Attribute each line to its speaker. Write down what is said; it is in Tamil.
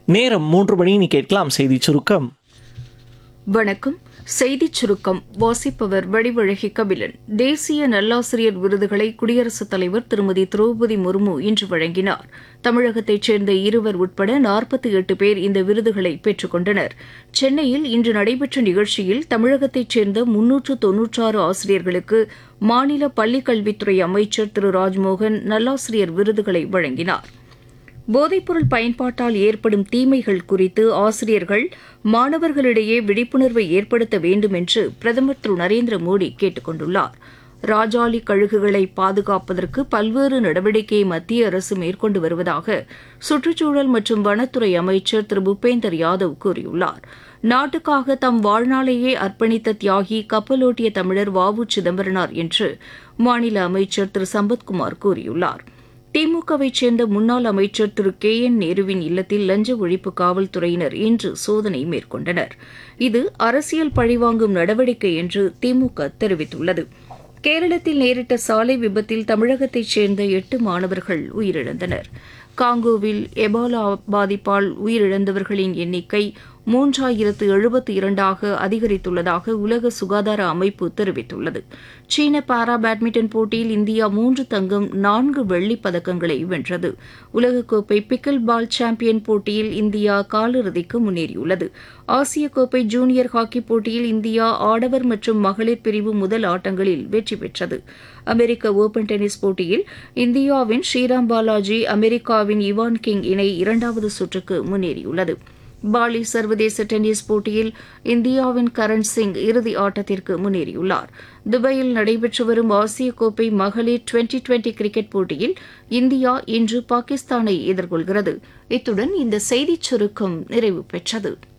Speaker 1: நேரம் மூன்று மணி நீ கேட்கலாம் செய்தி சுருக்கம்
Speaker 2: வணக்கம் செய்திச் சுருக்கம் வாசிப்பவர் வடிவழகி கபிலன் தேசிய நல்லாசிரியர் விருதுகளை குடியரசுத் தலைவர் திருமதி திரௌபதி முர்மு இன்று வழங்கினார் தமிழகத்தைச் சேர்ந்த இருவர் உட்பட நாற்பத்தி எட்டு பேர் இந்த விருதுகளை பெற்றுக் கொண்டனர் சென்னையில் இன்று நடைபெற்ற நிகழ்ச்சியில் தமிழகத்தைச் சேர்ந்த முன்னூற்று தொன்னூற்றாறு ஆசிரியர்களுக்கு மாநில பள்ளிக்கல்வித்துறை அமைச்சர் திரு ராஜ்மோகன் நல்லாசிரியர் விருதுகளை வழங்கினார் போதைப்பொருள் பயன்பாட்டால் ஏற்படும் தீமைகள் குறித்து ஆசிரியர்கள் மாணவர்களிடையே விழிப்புணர்வை ஏற்படுத்த வேண்டும் என்று பிரதமர் திரு நரேந்திர மோடி கேட்டுக் கொண்டுள்ளார் ராஜாளி கழுகுகளை பாதுகாப்பதற்கு பல்வேறு நடவடிக்கையை மத்திய அரசு மேற்கொண்டு வருவதாக சுற்றுச்சூழல் மற்றும் வனத்துறை அமைச்சர் திரு பூபேந்தர் யாதவ் கூறியுள்ளார் நாட்டுக்காக தம் வாழ்நாளையே அர்ப்பணித்த தியாகி கப்பலோட்டிய தமிழர் வ உ சிதம்பரனார் என்று மாநில அமைச்சர் திரு சம்பத்குமார் கூறியுள்ளார் திமுகவைச் சேர்ந்த முன்னாள் அமைச்சர் திரு கே என் நேருவின் இல்லத்தில் லஞ்ச ஒழிப்பு காவல்துறையினர் இன்று சோதனை மேற்கொண்டனர் இது அரசியல் பழிவாங்கும் நடவடிக்கை என்று திமுக தெரிவித்துள்ளது கேரளத்தில் நேரிட்ட சாலை விபத்தில் தமிழகத்தைச் சேர்ந்த எட்டு மாணவர்கள் உயிரிழந்தனர் காங்கோவில் எபாலா பாதிப்பால் உயிரிழந்தவர்களின் எண்ணிக்கை மூன்றாயிரத்து எழுபத்தி இரண்டாக அதிகரித்துள்ளதாக உலக சுகாதார அமைப்பு தெரிவித்துள்ளது சீன பாரா பேட்மிண்டன் போட்டியில் இந்தியா மூன்று தங்கம் நான்கு வெள்ளிப் பதக்கங்களை வென்றது உலகக்கோப்பை பிக்கில் பால் சாம்பியன் போட்டியில் இந்தியா காலிறுதிக்கு முன்னேறியுள்ளது ஆசிய கோப்பை ஜூனியர் ஹாக்கி போட்டியில் இந்தியா ஆடவர் மற்றும் மகளிர் பிரிவு முதல் ஆட்டங்களில் வெற்றி பெற்றது அமெரிக்க ஓபன் டென்னிஸ் போட்டியில் இந்தியாவின் ஸ்ரீராம் பாலாஜி அமெரிக்காவின் இவான் கிங் இணை இரண்டாவது சுற்றுக்கு முன்னேறியுள்ளது பாலி சர்வதேச டென்னிஸ் போட்டியில் இந்தியாவின் கரண் சிங் இறுதி ஆட்டத்திற்கு முன்னேறியுள்ளார் துபாயில் நடைபெற்று வரும் ஆசிய கோப்பை மகளிர் டுவெண்டி டுவெண்டி கிரிக்கெட் போட்டியில் இந்தியா இன்று பாகிஸ்தானை எதிர்கொள்கிறது இத்துடன் இந்த செய்திச் சுருக்கம் நிறைவு பெற்றது